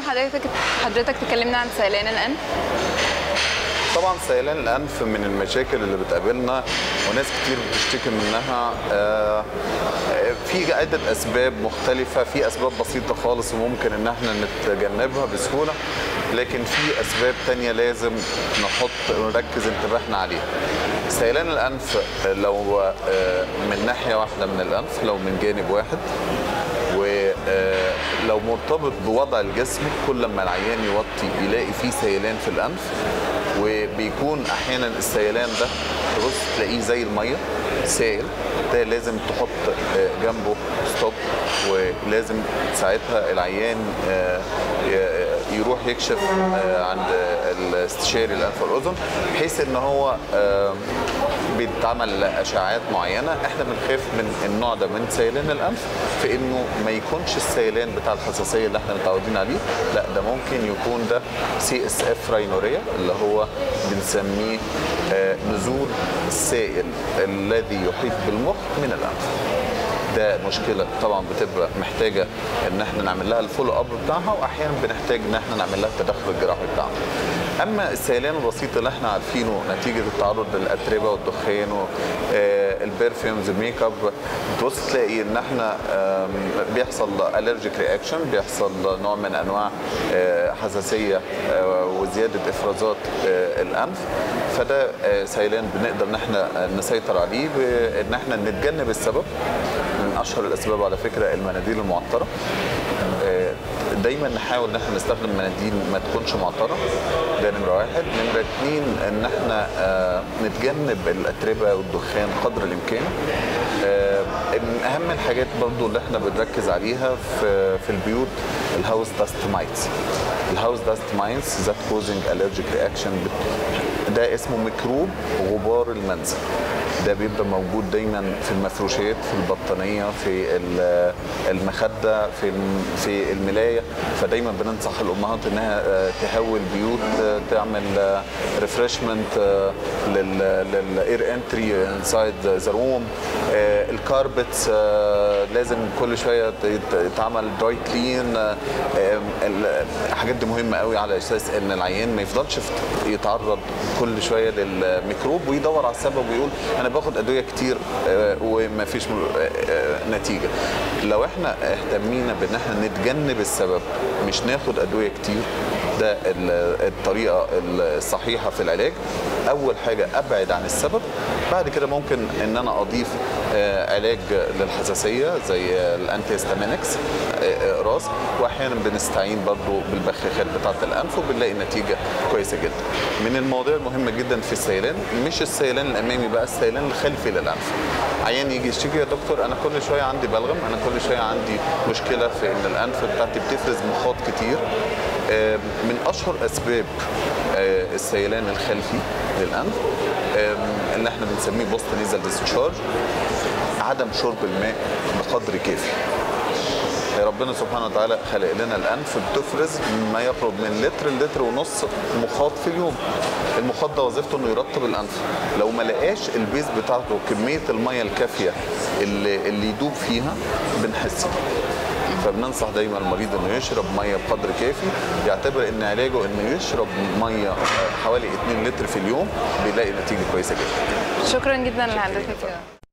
حضرتك حضرتك تكلمنا عن سيلان الانف طبعا سيلان الانف من المشاكل اللي بتقابلنا وناس كتير بتشتكي منها آه، في عده اسباب مختلفه في اسباب بسيطه خالص وممكن ان احنا نتجنبها بسهوله لكن في اسباب تانية لازم نحط نركز انتباهنا عليها سيلان الانف لو آه، من ناحيه واحده من الانف لو من جانب واحد ولو مرتبط بوضع الجسم كل ما العيان يوطي يلاقي فيه سيلان في الانف وبيكون احيانا السيلان ده تبص تلاقيه زي الميه سائل ده لازم تحط آه، جنبه ستوب ولازم ساعتها العيان آه، ي- يروح يكشف آه، عند الاستشاري الانف والاذن بحيث ان هو آه، بيتعمل اشعاعات معينه احنا بنخاف من النوع ده من سيلان الانف في انه ما يكونش السيلان بتاع الحساسيه اللي احنا متعودين عليه لا ده ممكن يكون ده سي اس اف راينوريا اللي هو بنسميه آه، نزول السائل الذي يحيط بالمخ من الانف ده مشكله طبعا بتبقى محتاجه ان احنا نعمل لها الفولو اب بتاعها واحيانا بنحتاج ان احنا نعمل لها التدخل الجراحي بتاعها اما السيلان البسيط اللي احنا عارفينه نتيجه التعرض للاتربه والدخان والبرفيومز الميك اب تبص تلاقي ان احنا آم، بيحصل الرجيك رياكشن بيحصل نوع من انواع آه، حساسيه آه، وزياده افرازات آه، الانف فده آه، سيلان بنقدر ان احنا نسيطر عليه بان احنا نتجنب السبب من اشهر الاسباب على فكره المناديل المعطره آه، دايما نحاول ان احنا نستخدم مناديل ما تكونش معطره ده نمره واحد نمره اتنين ان احنا آه، نتجنب الاتربه والدخان قدر الامكان آه، من اهم الحاجات برضو اللي احنا بنركز عليها في في البيوت الهاوس داست مايتس الهاوس داست مايتس ذات كوزنج الرجيك رياكشن ده اسمه ميكروب غبار المنزل ده بيبقى موجود دايما في المفروشات في البطانيه في ال- المخده في الم- في الملايه فدايما بننصح الامهات انها آه، تهوي البيوت آه، تعمل ريفرشمنت للاير انتري انسايد ذا روم الكاربتس لازم كل شويه يت- يتعمل دراي كلين الحاجات دي مهمه قوي على اساس ان العيان ما يفضلش يفت- يتعرض كل شويه للميكروب ويدور على السبب ويقول انا باخد ادويه كتير آه، وما فيش م- آه، آه، نتيجه لو احنا اهتمينا بان احنا نتجنب السبب مش ناخد ادويه كتير ده ال- الطريقه الصحيحه في العلاج اول حاجه ابعد عن السبب بعد كده ممكن ان انا اضيف آه، علاج للحساسيه زي الانتي هيستامينكس اقراص واحيانا بنستعين برضو بالبخاخات بتاعه الانف وبنلاقي نتيجه كويسه جدا من المواضيع المهمه جدا في السيلان مش السيلان الامامي بقى السيلان الخلفي للانف عيان يجي يشتكي يا دكتور انا كل شويه عندي بلغم انا كل شويه عندي مشكله في ان الانف بتاعتي بتفرز مخاط كتير آه، من اشهر اسباب آه، السيلان الخلفي للانف آم، اللي احنا بنسميه بوست نيزل ديسشارج عدم شرب الماء بقدر كافي ربنا سبحانه وتعالى خلق لنا الانف بتفرز ما يقرب من لتر لتر ونص مخاط في اليوم المخاط ده وظيفته انه يرطب الانف لو ما لقاش البيز بتاعته كميه الميه الكافيه اللي, اللي يدوب فيها بنحس فبننصح دايما المريض انه يشرب ميه بقدر كافي يعتبر ان علاجه انه يشرب ميه حوالي 2 لتر في اليوم بيلاقي نتيجه كويسه جدا شكرا جدا لحضرتك